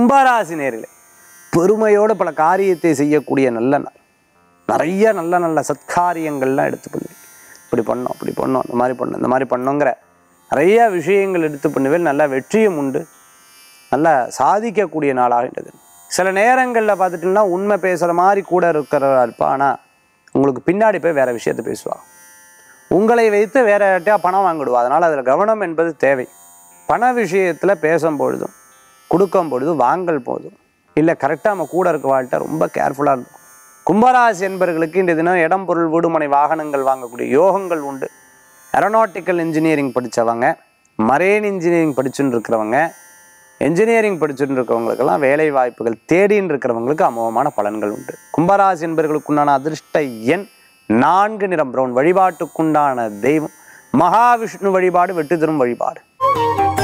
கும்பராசி நேரில் பெருமையோடு பல காரியத்தை செய்யக்கூடிய நல்ல நாள் நிறைய நல்ல நல்ல சத்காரியங்கள்லாம் எடுத்து பண்ணுவேன் இப்படி பண்ணோம் அப்படி பண்ணோம் இந்த மாதிரி பண்ணோம் இந்த மாதிரி பண்ணோங்கிற நிறைய விஷயங்கள் எடுத்து பண்ணுவேன் நல்ல வெற்றியும் உண்டு நல்லா சாதிக்கக்கூடிய நாளாக இன்றது சில நேரங்களில் பார்த்துட்டிங்கன்னா உண்மை பேசுகிற மாதிரி கூட இருக்கிறவா இருப்பா ஆனால் உங்களுக்கு பின்னாடி போய் வேற விஷயத்த பேசுவா உங்களை வைத்து வேற யார்ட்டையா பணம் வாங்கிடுவா அதனால் அதில் கவனம் என்பது தேவை பண விஷயத்தில் பேசும் பொழுதும் கொடுக்கும் பொழுதும் வாங்கல் போதும் இல்லை கரெக்டாக நம்ம கூட இருக்க வாழ்கிட்ட ரொம்ப கேர்ஃபுல்லாக இருக்கும் கும்பராசி என்பவர்களுக்கு இந்த தினம் இடம் பொருள் வீடுமனை வாகனங்கள் வாங்கக்கூடிய யோகங்கள் உண்டு ஏரோநாட்டிக்கல் இன்ஜினியரிங் படித்தவங்க மரேன் இன்ஜினியரிங் படிச்சுன்னு இருக்கிறவங்க என்ஜினியரிங் படிச்சுட்டு இருக்கிறவங்களுக்கெல்லாம் வேலை வாய்ப்புகள் தேடின்னு இருக்கிறவங்களுக்கு அமோகமான பலன்கள் உண்டு கும்பராசி என்பவர்களுக்குண்டான அதிர்ஷ்ட எண் நான்கு நிறம் பிரவுன் வழிபாட்டுக்குண்டான தெய்வம் மகாவிஷ்ணு வழிபாடு வெற்றி தரும் வழிபாடு